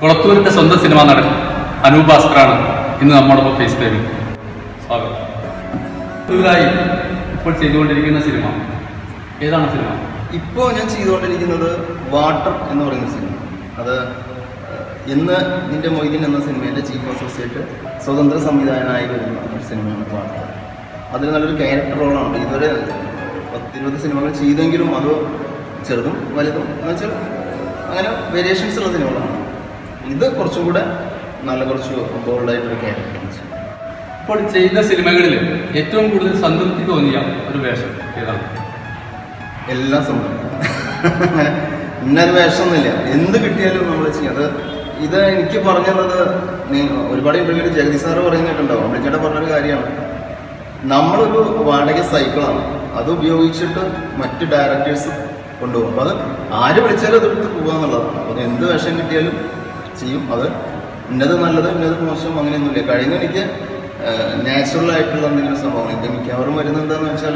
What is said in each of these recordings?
കുളത്തൂരിന്റെ സ്വന്തം സിനിമാ നടൻ അനൂപ് ഭാസ്കറാണ് ഇന്ന് നമ്മോടൊപ്പം ഫേസ് ടൈമിൽ സ്വാഗതം പുതുതായി ഇപ്പോൾ ചെയ്തുകൊണ്ടിരിക്കുന്ന സിനിമ ഏതാണ് സിനിമ ഇപ്പോൾ ഞാൻ ചെയ്തുകൊണ്ടിരിക്കുന്നത് വാട്ടർ എന്ന് പറയുന്ന സിനിമ അത് ഏഹ്, ഇന്ന് നിന്റെ മൊയ്തീൻ എന്ന സിനിമയിലെ ചീഫ് അസോസിയേറ്റ് സ്വതന്ത്ര സംവിധായകനായി വരുന്ന ഒരു സിനിമയാണ് വാട്ടർ അതിൽ നല്ലൊരു ക്യാരക്ടർ റോളാണ് ഇതുവരെ പത്തിരുപത് സിനിമകൾ ചെയ്തെങ്കിലും അത് ചെറുതും വലുതും എന്ന് വെച്ചാൽ അങ്ങനെ വേരിയേഷൻസ് ഉള്ള സിനിമകളാണ് ഇത് കുറച്ചും കൂടെ നല്ല കുറച്ച് ബോൾഡായിട്ടൊരു ക്യാരക്ടറാണ് ചെയ്യുന്നത് ഇപ്പോൾ ചെയ്ത സിനിമകളിൽ ഏറ്റവും കൂടുതൽ സംതൃപ്തി തോന്നിയ ഒരു വേഷം ഏതാണ് എല്ലാം സംഭവിക്കും അങ്ങനെ ഇന്നൊരു വേഷമൊന്നുമില്ല എന്ത് കിട്ടിയാലും നമ്മൾ ചെയ്യും അത് ഇത് എനിക്ക് പറഞ്ഞു തന്നത് നീ- ഒരുപാട് ഇന്റർവ്യൂവിൽ ജഗദീഷ് സാറ് പറയുന്നിട്ടുണ്ടാവും അമ്പിളിച്ചേട്ടൻ പറഞ്ഞൊരു കാര്യമാണ് നമ്മളൊരു വാടക സൈക്കിളാണ് അത് ഉപയോഗിച്ചിട്ട് മറ്റ് ഡയറക്ടേഴ്സ് കൊണ്ടുപോകും അപ്പോൾ അത് ആര് വിളിച്ചാലും അതെടുത്ത് പോകുക എന്നുള്ളതാണ് അപ്പോൾ എന്ത് വേഷം കിട്ടിയാലും ചെയ്യും അത് ഇന്നത് നല്ലത് ഇന്നത് മോശം അങ്ങനെയൊന്നുമില്ല കഴിഞ്ഞ എനിക്ക് നാച്ചുറൽ ആയിട്ടുള്ള എന്തെങ്കിലും സംഭവം ഇത് മിക്കവാറും വരുന്നത് എന്താണെന്ന് വെച്ചാൽ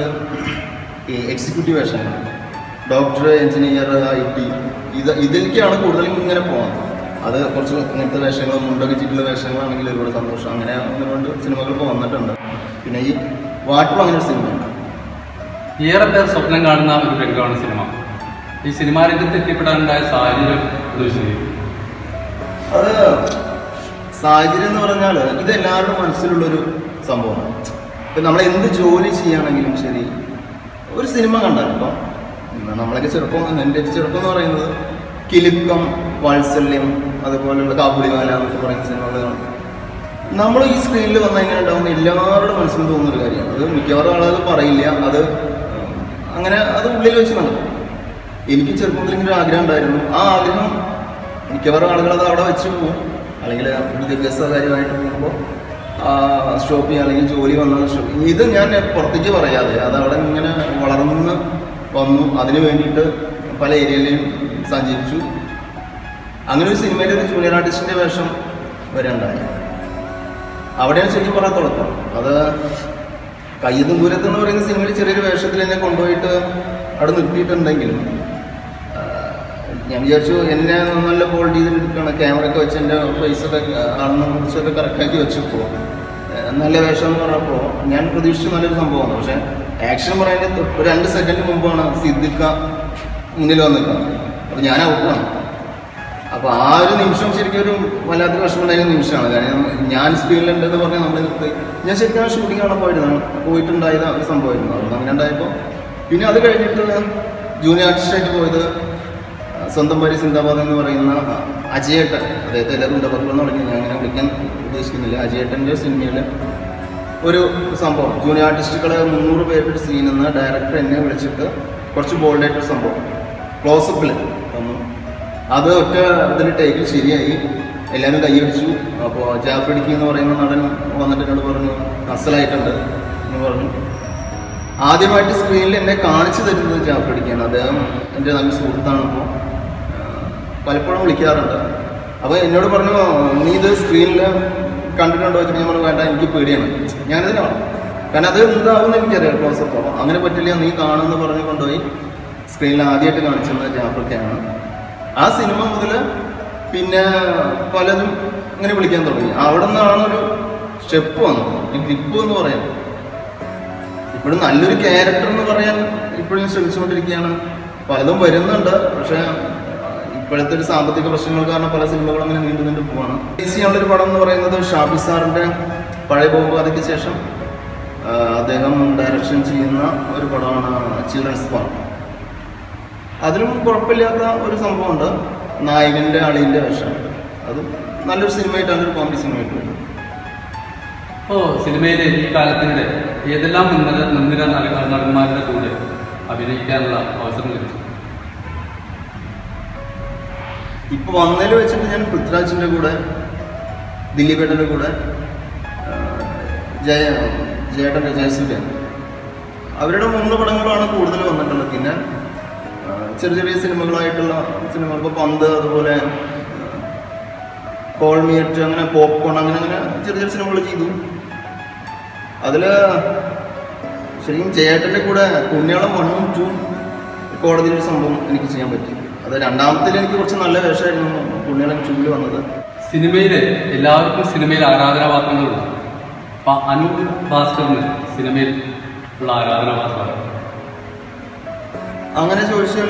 ഈ എക്സിക്യൂട്ടീവ് വേഷങ്ങൾ ഡോക്ടർ എഞ്ചിനീയർ ഐ ടി ഇത് ഇതിലേക്കാണ് കൂടുതലും ഇങ്ങനെ പോകുന്നത് അത് കുറച്ച് ഇങ്ങനത്തെ വേഷങ്ങൾ മുണ്ടൊക്കെ ചുറ്റുള്ള വേഷങ്ങളാണെങ്കിൽ ഒരുപാട് സന്തോഷം അങ്ങനെ ഒരുപാട് സിനിമകൾ ഇപ്പോൾ വന്നിട്ടുണ്ട് പിന്നെ ഈ വാട്ടർ അങ്ങനെ ഒരു സിനിമയുണ്ട് ഏറെ പേർ സ്വപ്നം കാണുന്ന ഒരു രംഗമാണ് സിനിമ ഈ സിനിമാ രംഗത്ത് എത്തിപ്പെടാനുണ്ടായ സാഹചര്യം ഒന്ന് വിശദീകരിക്കും അത് സാഹചര്യം എന്ന് പറഞ്ഞാൽ ഇത് എല്ലാവരുടെ മനസ്സിലുള്ളൊരു സംഭവമാണ് ഇപ്പം നമ്മൾ എന്ത് ജോലി ചെയ്യുകയാണെങ്കിലും ശരി ഒരു സിനിമ കണ്ടാൽ ഇപ്പം നമ്മളൊക്കെ ചെറുപ്പം എൻ്റെ ഒരു ചെറുപ്പം എന്ന് പറയുന്നത് കിലുക്കം വാത്സല്യം അതുപോലെയുള്ള കാബുളിമാല എന്നൊക്കെ പറയുന്ന സിനിമകൾ കാണും നമ്മൾ ഈ സ്ക്രീനിൽ വന്നാൽ ഇങ്ങനെ ഉണ്ടാകുന്ന എല്ലാവരുടെ മനസ്സിലും തോന്നുന്ന ഒരു കാര്യമാണ് അത് മിക്കവാറും ആളുകൾ പറയില്ല അത് അങ്ങനെ അത് ഉള്ളിൽ വെച്ച് നടക്കും എനിക്ക് ചെറുപ്പത്തിൽ ഇങ്ങനെ ഒരു ആഗ്രഹം ഉണ്ടായിരുന്നു ആ ആഗ്രഹം മിക്കവാറും ആളുകൾ അത് അവിടെ വെച്ച് പോകും അല്ലെങ്കിൽ വിദ്യാഭ്യാസ കാര്യമായിട്ട് പോകുമ്പോൾ സ്റ്റോപ്പ് ചെയ്യുക അല്ലെങ്കിൽ ജോലി വന്നാൽ സ്റ്റോപ്പ് ചെയ്യും. ഇത് ഞാൻ പുറത്തേക്ക് പറയാതെ അത് അവിടെ ഇങ്ങനെ വളർന്ന് വന്നു അതിന് വേണ്ടിയിട്ട് പല ഏരിയയിലും സഞ്ചരിച്ചു അങ്ങനെ ഒരു സിനിമയിൽ ഒരു ജൂനിയർ ആർട്ടിസ്റ്റിൻ്റെ വേഷം വരണ്ടായി അവിടെയാണ് ശരിക്കും പറയാൻ തുടക്കം അത് കയ്യത്തും ദൂരത്ത് എന്ന് പറയുന്ന സിനിമയിൽ ചെറിയൊരു വേഷത്തിൽ എന്നെ കൊണ്ടുപോയിട്ട് അവിടെ നിർത്തിയിട്ടുണ്ടെങ്കിലും ആ, ഞാൻ വിചാരിച്ചു എന്നെ നല്ല ഹോൾഡ് ചെയ്തിട്ടാണ് ക്യാമറ ഒക്കെ വെച്ച് എൻ്റെ പൈസ ഒക്കെ ആണെന്ന് കുറിച്ചൊക്കെ കറക്റ്റാക്കി വെച്ചപ്പോൾ നല്ല വേഷം എന്ന് പറഞ്ഞപ്പോൾ ഞാൻ പ്രതീക്ഷിച്ചു നല്ലൊരു സംഭവമാണ് പക്ഷേ ആക്ഷൻ പറയാൻ ഒരു രണ്ട് സെക്കൻഡ് മുമ്പാണ് സിദ്ദിഖ മുന്നിൽ വന്നിരിക്കുന്നത് അപ്പോൾ ഞാൻ ഔട്ടാണ് അപ്പോൾ ആ ഒരു നിമിഷം ശരിക്കും ഒരു വല്ലാത്തൊരു വിഷമമുണ്ടായിരുന്ന നിമിഷമാണ് കാരണം ഞാൻ സ്ക്രീനിലുണ്ടെന്ന് പറഞ്ഞാൽ നമ്മൾ നിർത്തി ഞാൻ ശരിക്കും ആ ഷൂട്ടിംഗ് കാണാൻ പോയിരുന്നതാണ് പോയിട്ടുണ്ടായത് ഒരു സംഭവമായിരുന്നു അതുകൊണ്ട് അങ്ങനെ ഉണ്ടായപ്പോൾ പിന്നെ അത് കഴിഞ്ഞിട്ട് ജൂനിയർ ആർട്ടിസ്റ്റായിട്ട് പോയത് സ്വന്തം പരി സിന്ദാബാദ് എന്ന് പറയുന്ന അജയേട്ടൻ അദ്ദേഹത്തെ എല്ലാവരും ഉണ്ടപ്പുറം എന്ന് പറഞ്ഞാൽ ഞാൻ അങ്ങനെ വിളിക്കാൻ ഉദ്ദേശിക്കുന്നില്ല അജയേട്ടൻ്റെ സിനിമയിൽ ഒരു സംഭവം ജൂനിയർ ആർട്ടിസ്റ്റുകളെ മുന്നൂറ് പേരുടെ സീനിൽ നിന്ന് ഡയറക്ടർ എന്നെ വിളിച്ചിട്ട് കുറച്ച് ബോൾഡായിട്ടൊരു സംഭവം ക്ലോസപ്പിൽ തന്നു അത് ഒറ്റ ഇതിൽ ടേക്കിൽ ശരിയായി എല്ലാവരും കൈയടിച്ചു അപ്പോൾ ജാഫ്രിഡിക്ക് എന്ന് പറയുന്ന നടൻ വന്നിട്ട് എന്നോട് പറഞ്ഞു അസലായിട്ടുണ്ട് എന്ന് പറഞ്ഞു ആദ്യമായിട്ട് സ്ക്രീനിൽ എന്നെ കാണിച്ചു തരുന്നത് ജാഫ്രിഡിക്കാണ് അദ്ദേഹം എൻ്റെ നല്ല സുഹൃത്താണ് അപ്പോൾ പലപ്പോഴും വിളിക്കാറുണ്ട് അപ്പോൾ എന്നോട് പറഞ്ഞു നീ ഇത് സ്ക്രീനിൽ കണ്ടിട്ടുണ്ടോ വെച്ചിട്ട് ഞാൻ പറഞ്ഞു വേണ്ട എനിക്ക് പേടിയാണ് ഞാനിതിനാണ് കാരണം അത് എന്താവും എനിക്കറിയാം ക്ലോസപ്പ് അപ്പോൾ അങ്ങനെ പറ്റില്ല നീ കാണുമെന്ന് പറഞ്ഞ് കൊണ്ടുപോയി സ്ക്രീനിൽ ആദ്യമായിട്ട് കാണിച്ചിരുന്നത് ജാഫ്രിക്കയാണ് ആ സിനിമ മുതൽ പിന്നെ പലതും ഇങ്ങനെ വിളിക്കാൻ തുടങ്ങി അവിടെ നിന്നാണ് ഒരു സ്റ്റെപ്പ് വന്നത് ഈ ഗ്രിപ്പ് എന്ന് പറയുന്നത് ഇപ്പോഴും നല്ലൊരു ക്യാരക്ടർ എന്ന് പറയാൻ ഇപ്പോഴും ശ്രമിച്ചുകൊണ്ടിരിക്കുകയാണ് പലതും വരുന്നുണ്ട് പക്ഷേ ഇപ്പോഴത്തെ ഒരു സാമ്പത്തിക പ്രശ്നങ്ങൾ കാരണം പല സിനിമകളും അങ്ങനെ നീണ്ടു നീണ്ടു പോവാണ് ഈസിയുള്ള ഒരു പടം എന്ന് പറയുന്നത് ഷാഫി സാറിൻ്റെ പഴയ ബോംബ് കഥയ്ക്ക് ശേഷം ആ, അദ്ദേഹം ഡയറക്ഷൻ ചെയ്യുന്ന ഒരു പടമാണ് ചിൽഡ്രൻസ് പാർക്ക് അതിലും കുഴപ്പമില്ലാത്ത ഒരു സംഭവമുണ്ട് നായകൻ്റെ അളിയൻ്റെ വേഷം അത് നല്ലൊരു സിനിമയായിട്ടാണ് ഒരു കോമഡി സിനിമയായിട്ട് വരുന്നത് ഇപ്പോൾ സിനിമയിലെ ഈ കാലത്തിനിടെ ഏതെല്ലാം മുൻനിര മുൻനിര നട- നടന്മാരുടെ കൂടെ അഭിനയിക്കാനുള്ള അവസരം ലഭിച്ചു ഇപ്പൊ വന്നതിൽ വെച്ചിട്ട് ഞാൻ പൃഥ്വിരാജിന്റെ കൂടെ ദിലീപേട്ടന്റെ കൂടെ ആ, ജയ ജയേട്ടൻ്റെ ജയസൂര്യ അവരുടെ മൂന്ന് പടങ്ങളാണ് കൂടുതൽ വന്നിട്ടുള്ളത് പിന്നെ ആ, ചെറിയ ചെറിയ സിനിമകളായിട്ടുള്ള സിനിമകൾ ഇപ്പോൾ പന്ത് അതുപോലെ കോൾമിയറ്റ് അങ്ങനെ പോപ്കോൺ അങ്ങനെ അങ്ങനെ ചെറിയ ചെറിയ സിനിമകൾ ചെയ്തു അതിൽ ശരിക്കും ജയേട്ടൻ്റെ കൂടെ പുണ്യാളം വണ്ണും ടു കോടതിയിൽ ഒരു സംഭവം എനിക്ക് ചെയ്യാൻ പറ്റി അത് രണ്ടാമത്തിൽ എനിക്ക് കുറച്ച് നല്ല വേഷമായിരുന്നു പുണ്യളൻ ചൂല് വന്നത് സിനിമയില് എല്ലാവർക്കും സിനിമയിൽ ആരാധനാപാത്രങ്ങളുണ്ട് അപ്പൊ അനൂപ് ഭാസ്കറിന് സിനിമയിൽ ഉള്ള ആരാധനാപാത്രമാണ് അങ്ങനെ ചോദിച്ചാൽ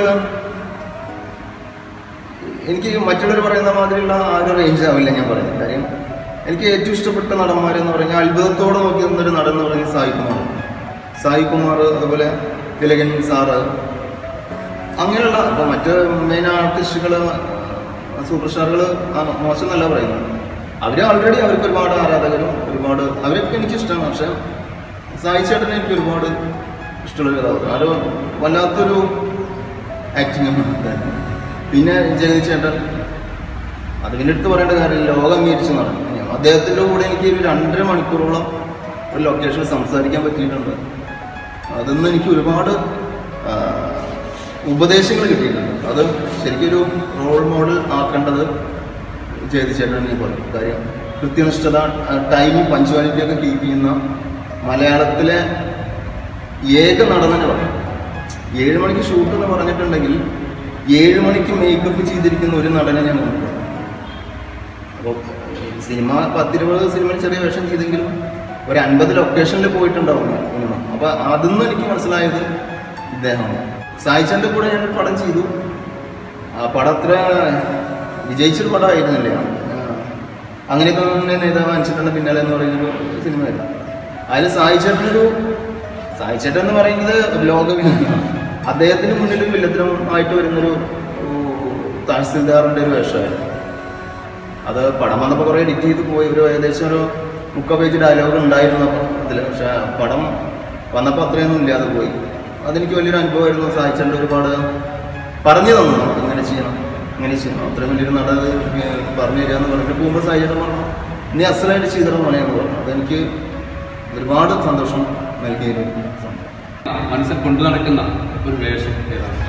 എനിക്ക് മറ്റുള്ളവർ പറയുന്ന മാതിരിയുള്ള ആ ഒരു റേഞ്ച് ആവില്ല ഞാൻ പറയുന്നത് കാര്യം എനിക്ക് ഏറ്റവും ഇഷ്ടപ്പെട്ട നടന്മാരെന്ന് പറഞ്ഞാൽ അത്ഭുതത്തോടെ നോക്കി നിന്നൊരു നടൻ എന്ന് പറയുന്നത് സായി കുമാർ സായി കുമാർ അതുപോലെ തിലകൻ സാറ് അങ്ങനെയുള്ള ഇപ്പോൾ മറ്റ് മെയിൻ ആർട്ടിസ്റ്റുകൾ സൂപ്പർ സ്റ്റാറുകൾ മോശം എന്നല്ല പറയുന്നത് അവർ ഓൾറെഡി അവർക്ക് ഒരുപാട് ആരാധകരും ഒരുപാട് അവരൊക്കെ എനിക്ക് ഇഷ്ടമാണ് പക്ഷേ സായി ചേട്ടനെ എനിക്ക് ഒരുപാട് ഇഷ്ടമുള്ള കഥാപാത്രം അത് വല്ലാത്തൊരു ആക്ടിങ് പിന്നെ ജഗതി ചേട്ടൻ അത് പിന്നെ എടുത്ത് പറയേണ്ട കാര്യമില്ല ലോകം അംഗീകരിച്ച് നടന്നു അദ്ദേഹത്തിൻ്റെ കൂടെ എനിക്ക് ഒരു രണ്ടര മണിക്കൂറോളം ഒരു ലൊക്കേഷനിൽ സംസാരിക്കാൻ പറ്റിയിട്ടുണ്ട് അതൊന്നും എനിക്ക് ഒരുപാട് ആ, ഉപദേശങ്ങൾ കിട്ടിയിട്ടുണ്ട് അത് ശരിക്കൊരു റോൾ മോഡൽ ആക്കേണ്ടത് ജയതി ചേട്ടൻ എനിക്ക് പറയും കാര്യം കൃത്യനിഷ്ഠത ടൈമിൽ പഞ്ച്വാലിറ്റി ഒക്കെ കീപ്പ് ചെയ്യുന്ന മലയാളത്തിലെ ഏക നടന്നെ പറയും ഏഴ് മണിക്ക് ഷൂട്ട് എന്ന് പറഞ്ഞിട്ടുണ്ടെങ്കിൽ ഏഴ് മണിക്ക് മേക്കപ്പ് ചെയ്തിരിക്കുന്ന ഒരു നടനെ ഞാൻ കണ്ടിട്ടുണ്ട് അപ്പോൾ സിനിമ പത്തിരുപത് സിനിമയിൽ ചെറിയ വേഷം ചെയ്തെങ്കിലും ഒരു അൻപത് ലൊക്കേഷനിൽ പോയിട്ടുണ്ടാവും മിനിമം അപ്പോൾ അതൊന്നും എനിക്ക് മനസ്സിലായത് ഇദ്ദേഹമാണ് സായിച്ചൻ്റെ കൂടെ ഞാൻ പടം ചെയ്തു ആ പടം അത്ര വിജയിച്ചൊരു പടമായിരുന്നില്ല അങ്ങനെയൊക്കെ തന്നെ നേതാവ് അനുസരിച്ചിട്ടുണ്ട് പിന്നാലെ എന്ന് പറയുന്നൊരു സിനിമയായിരുന്നു അതിൽ സായിച്ചേട്ടനൊരു സായിച്ചേട്ടൻ എന്ന് പറയുന്നത് ലോക വില്ലനാണ് അദ്ദേഹത്തിന് മുന്നിലും വില്ലത്തിനും ആയിട്ട് വരുന്നൊരു ഒരു തഹസിൽദാറിൻ്റെ ഒരു വേഷമായിരുന്നു അത് പടം വന്നപ്പോൾ കുറേ എഡിറ്റ് ചെയ്ത് പോയി ഒരു ഏകദേശം ഒരു മുക്ക പേജ് ഡയലോഗ് ഉണ്ടായിരുന്നു അതിൽ പക്ഷേ പടം വന്നപ്പോൾ അത്രയൊന്നും ഇല്ലാതെ പോയി അതെനിക്ക് വലിയൊരു അനുഭവമായിരുന്നു സഹായിച്ചേണ്ട ഒരുപാട് പറഞ്ഞു തന്നു നമുക്ക് ഇങ്ങനെ ചെയ്യണം ഇങ്ങനെ ചെയ്യണം അത്രയും വലിയൊരു നട അത് പറഞ്ഞു തരിക എന്ന് പറഞ്ഞിട്ട് പോകുമ്പോൾ സാഹചര്യം പറഞ്ഞു നീ അസലായിട്ട് ചെയ്തിടണം പണിയെന്ന് പറഞ്ഞു അതെനിക്ക് ഒരുപാട് സന്തോഷം നൽകിയൊരു സംഭവം മനസ്സിൽ കൊണ്ടു നടക്കുന്ന ഒരു വേഷം ഏതാണ്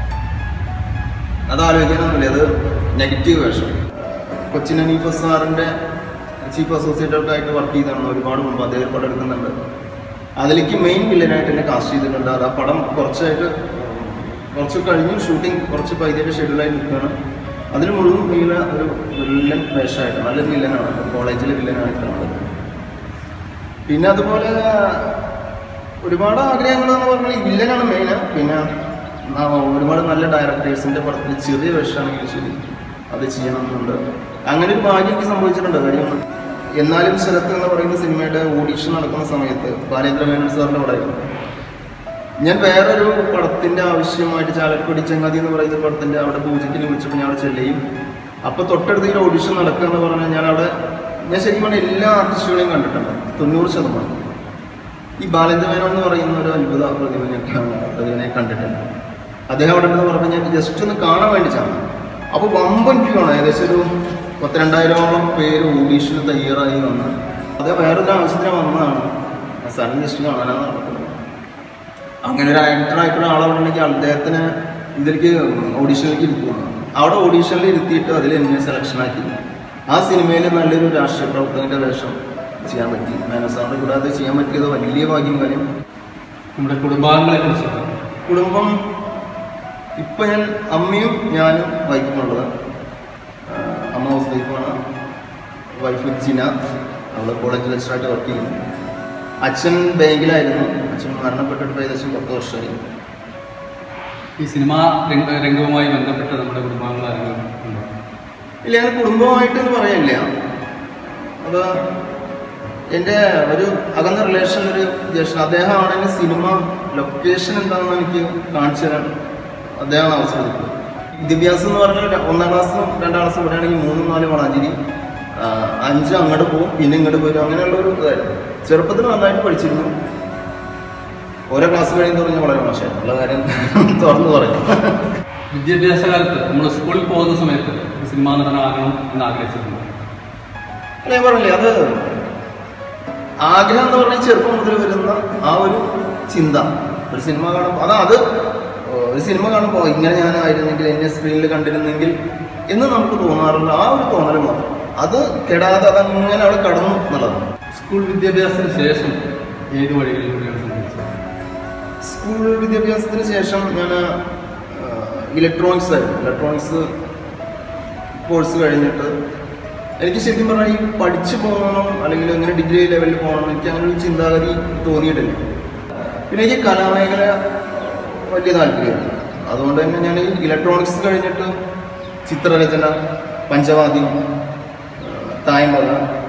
അത് ആലോചിക്കാനൊന്നുമില്ല അത് നെഗറ്റീവ് വേഷം കൊച്ചിൻ അനീഫ സാറിൻ്റെ ചീഫ് അസോസിയേറ്റർക്ക് ആയിട്ട് വർക്ക് ചെയ്താണ് ഒരുപാട് മുമ്പ് അദ്ദേഹം പടം എടുക്കുന്നുണ്ട് അതിലേക്ക് മെയിൻ വില്ലനായിട്ട് എന്നെ കാസ്റ്റ് ചെയ്തിട്ടുണ്ട് അത് ആ പടം കുറച്ചായിട്ട് കുറച്ച് കഴിഞ്ഞു ഷൂട്ടിംഗ് കുറച്ച് പൈതയുടെ ഷെഡ്യൂളായി നിൽക്കുകയാണ് അതിൽ മുഴുവൻ വീണ ഒരു വില്ലൻ വേഷമായിട്ട് നല്ലൊരു വില്ലനാണ് കോളേജിലെ വില്ലനായിട്ടാണ് പിന്നെ അതുപോലെ ഒരുപാട് ആഗ്രഹങ്ങൾ എന്ന് പറഞ്ഞാൽ ഈ വില്ലനാണ് മെയിൻ പിന്നെ ആ, ഒരുപാട് നല്ല ഡയറക്ടേഴ്സിന്റെ പടത്തിൽ ചെറിയ വേഷമാണെങ്കിൽ ശരി അത് ചെയ്യണമെന്നുണ്ട് അങ്ങനെ ഒരു ഭാഗ്യം എനിക്ക് സംഭവിച്ചിട്ടുണ്ട് കാര്യം എന്നാലും സ്ഥലത്ത് എന്ന് പറയുന്ന സിനിമയുടെ ഓഡീഷൻ നടക്കുന്ന സമയത്ത് ബാലേന്ദ്ര മേനോൻ സാറിന്റെ പടമായിരുന്നു ഞാൻ വേറൊരു പടത്തിന്റെ ആവശ്യമായിട്ട് ചാലക്കുടി ചങ്ങാതി എന്ന് പറയുന്ന ഒരു പടത്തിന്റെ അവിടെ പൂജയ്ക്കിന് വിളിച്ചപ്പോൾ ഞാൻ അവിടെ ചെല്ലുകയും അപ്പോൾ തൊട്ടടുത്ത് ഈ ഓഡിഷൻ നടക്കുക എന്ന് പറഞ്ഞാൽ ഞാൻ അവിടെ ഞാൻ ശരിക്കും പറഞ്ഞാൽ എല്ലാ ആർട്ടിസ്റ്റുകളെയും കണ്ടിട്ടുണ്ട് തൊണ്ണൂറ് ശതമാനം ഈ ബാലേന്ദ്ര മേനോൻ എന്ന് പറയുന്ന ഒരു അത്ഭുത പ്രതിഭ ഞാൻ കാണ- പ്രതിഭനെ കണ്ടിട്ടുണ്ട് അദ്ദേഹം അവിടെ ഉണ്ടെന്ന് പറഞ്ഞാൽ ഞാൻ ജസ്റ്റ് ഒന്ന് കാണാൻ വേണ്ടി ചാണ് അപ്പോൾ വമ്പൻ ക്യൂ ആണ് ഏകദേശം ഒരു പത്തിരണ്ടായിരമോളം പേര് ഓഡീഷന് തയ്യാറായി വന്ന് അദ്ദേഹം വേറൊരു ആവശ്യത്തിന് വന്നതാണ് സ്ഥലം ജസ്റ്റ് കാണാനാണ് നടക്കുന്നത് അങ്ങനെ ഒരു ആക്ടറായിട്ടുള്ള ആളവിടെ ഉണ്ടെങ്കിൽ അദ്ദേഹത്തിന് ഇതിലേക്ക് ഓഡീഷനിലേക്ക് ഇരുത്തുന്നു അവിടെ ഓഡീഷനിൽ ഇരുത്തിയിട്ട് അതിൽ എന്നെ സെലക്ഷൻ ആക്കി ആ സിനിമയിൽ നല്ലൊരു രാഷ്ട്രീയ പ്രവർത്തകന്റെ വേഷം ചെയ്യാൻ പറ്റി മേനസാറിന്റെ കൂടെ അത് ചെയ്യാൻ പറ്റിയത് വലിയ ഭാഗ്യം കാര്യം നമ്മുടെ കുടുംബാംഗങ്ങളെ കുറിച്ചിട്ട് കുടുംബം ഇപ്പം ഞാൻ അമ്മയും ഞാനും വൈഫുമുള്ളത് ആഹ് അമ്മ ഹൗസ് വൈഫാണ് വൈഫ് ജിന അവൾ കോളേജ് ലെക്ചറായിട്ട് വർക്ക് ചെയ്യുന്നു അച്ഛൻ ബാങ്കിലായിരുന്നു അച്ഛൻ മരണപ്പെട്ടിട്ട് ഇപ്പം ഏകദേശം പത്ത് വർഷമായി ഈ സിനിമാ രംഗ രംഗവുമായി ബന്ധപ്പെട്ട് നമ്മുടെ കുടുംബാംഗങ്ങൾ ആരെങ്കിലും ഉണ്ടോ ഇല്ല ഞാൻ കുടുംബമായിട്ട് എന്ന് പറയില്ല അത് എൻ്റെ ഒരു അകന്ന റിലേഷൻ ഒരു ജ്യേഷ്ഠൻ അദ്ദേഹമാണ് എൻ്റെ സിനിമ ലൊക്കേഷൻ എന്താണെന്ന് എനിക്ക് കാണിച്ചു തരാൻ അദ്ദേഹമാണ് അവസരം കൊടുത്തത്. വിദ്യാഭ്യാസം എന്ന് പറഞ്ഞാൽ ര- ഒന്നാം ക്ലാസ്സും രണ്ടാം ക്ലാസ്സും ഇവിടെയാണെങ്കിൽ മൂന്നും നാലും വളാഞ്ചേരി ആ, അഞ്ച് അങ്ങോട്ട് പോകും പിന്നെ ഇങ്ങോട്ട് വരും അങ്ങനെയുള്ള ഒരു ഇതായിരുന്നു ചെറുപ്പത്തിൽ നന്നായിട്ട് പഠിച്ചിരുന്നു ഓരോ ക്ലാസ് കഴിയുമ്പോൾ പറഞ്ഞാൽ വളരെ മോശമായിരുന്നു ഉള്ള കാര്യം തുറന്നു പറയും വിദ്യാഭ്യാസ കാലത്ത് നമ്മൾ സ്കൂളിൽ പോകുന്ന സമയത്ത് ഒരു സിനിമാ നടനാകണം എന്ന് ആഗ്രഹിച്ചിട്ടുണ്ട് അല്ല ഞാൻ പറഞ്ഞില്ലേ അത് ആഗ്രഹം എന്ന് പറഞ്ഞാൽ ചെറുപ്പം മുതൽ വരുന്ന ആ ഒരു ചിന്ത ഒരു സിനിമ കാണുമ്പോൾ അതാ അത് ഒരു സിനിമ കാണുമ്പോൾ ഇങ്ങനെ ഞാനായിരുന്നെങ്കിൽ എന്നെ സ്ക്രീനിൽ കണ്ടിരുന്നെങ്കിൽ എന്ന് നമുക്ക് തോന്നാറുണ്ട് ആ ഒരു തോന്നൽ മാത്രം അത് കെടാതെ അതങ്ങനെ അവിടെ കടന്നു എന്നുള്ളതാണ് സ്കൂൾ വിദ്യാഭ്യാസത്തിന് ശേഷം ഏത് വഴികളിലൂടെയാണ് സഞ്ചരിച്ചത് സ്കൂൾ വിദ്യാഭ്യാസത്തിന് ശേഷം ഞാൻ ഇലക്ട്രോണിക്സ് ആയിരുന്നു ഇലക്ട്രോണിക്സ് കോഴ്സ് കഴിഞ്ഞിട്ട് എനിക്ക് ശരിക്കും പറഞ്ഞാൽ ഈ പഠിച്ചു പോകണം അല്ലെങ്കിൽ ഇങ്ങനെ ഡിഗ്രി ലെവലിൽ പോകണം എനിക്ക് അങ്ങനെ ഒരു ചിന്താഗതി തോന്നിയിട്ടില്ല പിന്നെ എനിക്ക് കലാമേഖല വലിയ താല്പര്യമാണ് അതുകൊണ്ട് തന്നെ ഞാൻ ഈ ഇലക്ട്രോണിക്സ് കഴിഞ്ഞിട്ട് ചിത്രരചന പഞ്ചവാദ്യം തായ്മക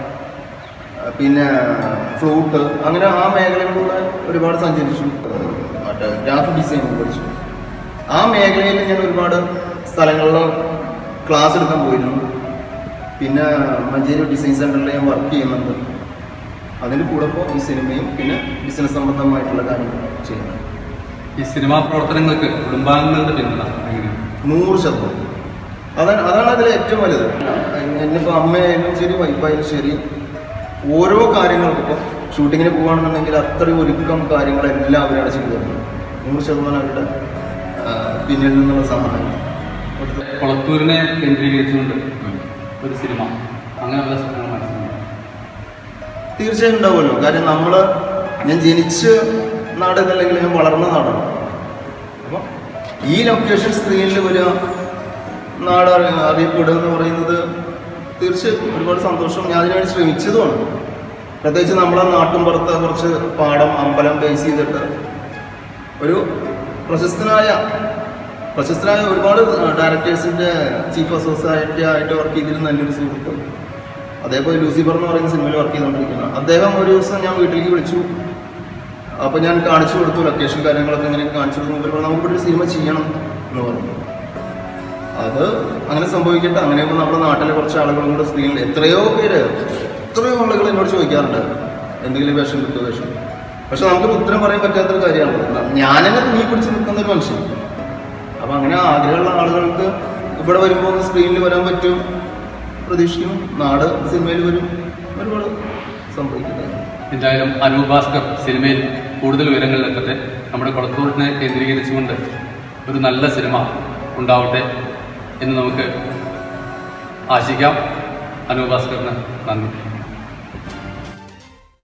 പിന്നെ ഫ്ലൂട്ട് അങ്ങനെ ആ മേഖലകളിലൂടെ ഒരുപാട് സഞ്ചരിച്ചു മറ്റേ ഗ്രാഫിക് ഡിസൈനിങ് പഠിച്ചു ആ മേഖലയിൽ ഞാൻ ഒരുപാട് സ്ഥലങ്ങളിൽ ക്ലാസ് എടുക്കാൻ പോയിരുന്നു പിന്നെ മഞ്ചേരി ഡിസൈൻ സെൻറ്ററിൽ ഞാൻ വർക്ക് ചെയ്യുന്നുണ്ട് അതിന് കൂടെ ഇപ്പോൾ ഈ സിനിമയും പിന്നെ ബിസിനസ് സംബന്ധമായിട്ടുള്ള കാര്യങ്ങൾ ചെയ്യുന്നു ഈ സിനിമാ പ്രവർത്തനങ്ങൾക്ക് കുടുംബാംഗങ്ങളുടെ പിന്തുണ എങ്ങനെയാണ് നൂറ് ശതമാനം അതാണ് അതാണ് അതിൽ ഏറ്റവും വലുത് എന്നിപ്പോൾ അമ്മയായാലും ശരി വൈഫായാലും ശരി ഓരോ കാര്യങ്ങൾക്കും ഇപ്പോൾ ഷൂട്ടിങ്ങിന് പോകുകയാണെന്നുണ്ടെങ്കിൽ അത്രയും ഒരുക്കം കാര്യങ്ങളെല്ലാം അവരാണ് ചെയ്തു തരുന്നത് നൂറ് ശതമാനം അവരുടെ ആ, പിന്നിൽ നിന്നുള്ള സഹായം കൊളത്തൂരിനെ കേന്ദ്രീകരിച്ചുകൊണ്ട് ഒരു സിനിമ അങ്ങനെ വല്ല സിനിമ മനസ്സിലുണ്ടോ തീർച്ചയായും ഉണ്ടാവുമല്ലോ കാര്യം നമ്മൾ ഞാൻ ജനിച്ച് നാട് എന്നല്ലെങ്കിൽ ഞാൻ വളർന്ന നാടാണ് അപ്പം ഈ ലൊക്കേഷൻ സ്ക്രീനിൽ വരിക നാട് അറി- അറിയപ്പെടുക എന്ന് പറയുന്നത് തീർച്ചയായും ഒരുപാട് സന്തോഷം ഞാൻ അതിനുവേണ്ടി ശ്രമിച്ചതുമാണ് പ്രത്യേകിച്ച് നമ്മളെ നാട്ടും പുറത്ത് കുറച്ച് പാടം അമ്പലം ബേസ് ചെയ്തിട്ട് ഒരു പ്രശസ്തനായ പ്രശസ്തനായ ഒരുപാട് ഡയറക്ടേഴ്സിൻ്റെ ചീഫ് ഓഫ് സൊസൈറ്റി ആയിട്ട് വർക്ക് ചെയ്തിരുന്ന എൻ്റെ ഒരു സുഹൃത്ത് അതേപോലെ ലൂസിഫർ എന്ന് പറയുന്ന സിനിമയിൽ വർക്ക് ചെയ്തുകൊണ്ടിരിക്കുന്ന അദ്ദേഹം ഒരു ദിവസം ഞാൻ വീട്ടിലേക്ക് വിളിച്ചു അപ്പോൾ ഞാൻ കാണിച്ചു കൊടുത്തു ലൊക്കേഷൻ കാര്യങ്ങളൊക്കെ ഇങ്ങനെ കാണിച്ചു കൊടുത്തു ഇവർ പറഞ്ഞു, നമുക്കിവിടെ ഒരു സിനിമ ചെയ്യണം എന്ന് പറഞ്ഞു അത് അങ്ങനെ സംഭവിക്കട്ടെ അങ്ങനെയാകുമ്പോൾ നമ്മുടെ നാട്ടിലെ കുറച്ച് ആളുകളും കൂടെ സ്ക്രീനിൽ എത്രയോ പേര് എത്രയോ ആളുകൾ എന്നോട് ചോദിക്കാറുണ്ട് എന്തെങ്കിലും വേഷം കിട്ടുമോ വേഷം പക്ഷെ നമുക്കൊരു ഉത്തരം പറയാൻ പറ്റാത്തൊരു കാര്യമാണ് ഞാൻ തന്നെ നീ പിടിച്ച് നിൽക്കുന്ന ഒരു മനുഷ്യൻ അപ്പം അങ്ങനെ ആഗ്രഹമുള്ള ആളുകൾക്ക് ഇവിടെ വരുമ്പോൾ സ്ക്രീനിൽ വരാൻ പറ്റും പ്രതീക്ഷിക്കുന്നു നാട് സിനിമയിൽ വരും ഒരുപാട് സംഭവിക്കുന്നത് എന്തായാലും അനൂപ് ഭാസ്കർ സിനിമയിൽ കൂടുതൽ ഉയരങ്ങളിലെത്തട്ടെ നമ്മുടെ കൊളത്തൂരിനെ കേന്ദ്രീകരിച്ചുകൊണ്ട് ഒരു നല്ല സിനിമ ഉണ്ടാവട്ടെ എന്ന് നമുക്ക് ആശിക്കാം അനൂപ് ഭാസ്കറിന് നന്ദി